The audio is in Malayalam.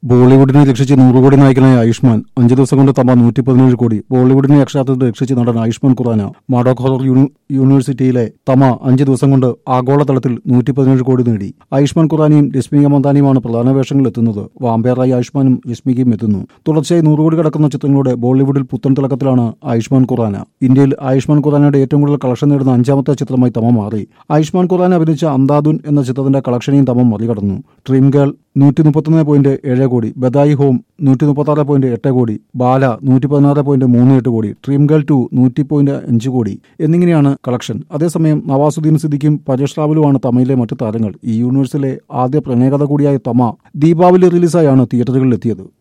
ബോളിവുഡിനെ രക്ഷിച്ച് നൂറ് കോടി നായകനായ ആയുഷ്മാൻ അഞ്ചു ദിവസം കൊണ്ട് തമ്മ നൂറ്റി പതിനേഴ് കോടി ബോളിവുഡിനെ അക്ഷരാർത്ഥത്തിൽ രക്ഷിച്ച് നടൻ ആയുഷ്മാൻ ഖുറാന മാഡോക് ഹോറർ യൂണി- യൂണിവേഴ്സിറ്റിയിലെ തമ അഞ്ച് ദിവസം കൊണ്ട് ആഗോളതലത്തിൽ നൂറ്റി പതിനേഴ് കോടി നേടി ആയുഷ്മാൻ ഖുറാനയും രശ്മിക മന്ദാനിയുമാണ് പ്രധാന വേഷങ്ങളിൽ എത്തുന്നത് വാമ്പയറായി ആയുഷ്മാനും രശ്മികയും എത്തുന്നു തുടർച്ചയായി നൂറ് കോടി കടക്കുന്ന ചിത്രങ്ങളുടെ ബോളിവുഡിൽ പുത്തൻ തിളക്കത്തിലാണ് ആയുഷ്മാൻ ഖുറാന ഇന്ത്യയിൽ ആയുഷ്മാൻ ഖുറാനയുടെ ഏറ്റവും കൂടുതൽ കളക്ഷൻ നേടുന്ന അഞ്ചാമത്തെ ചിത്രമായി തമ മാറി ആയുഷ്മാൻ ഖുറാന അഭിനയിച്ച അന്താദുൻ എന്ന ചിത്രത്തിന്റെ കളക്ഷനെയും തമ മറികടന്നു ഡ്രീം ഗേൾ നൂറ്റി മുപ്പത്തൊന്ന് പോയിന്റ് ഏഴ് കോടി ബദായി ഹോം നൂറ്റി മുപ്പത്തി ആറ് പോയിന്റ് എട്ട് കോടി ബാല നൂറ്റി പതിനാറ് പോയിന്റ് മൂന്ന് എട്ട് കോടി ഡ്രീം ഗേൾ ടു നൂറ്റി പോയിന്റ് അഞ്ച് കോടി എന്നിങ്ങനെയാണ് കളക്ഷൻ അതേസമയം നവാസുദ്ദീൻ സിദ്ദിഖും പരേഷ് റാവലുമാണ് തമിഴിലെ മറ്റു താരങ്ങൾ ഈ യൂണിവേഴ്സിലെ ആദ്യ പ്രണയകഥ കൂടിയായ തമ ദീപാവലി റിലീസായാണ് തിയേറ്ററുകളിലെത്തിയത്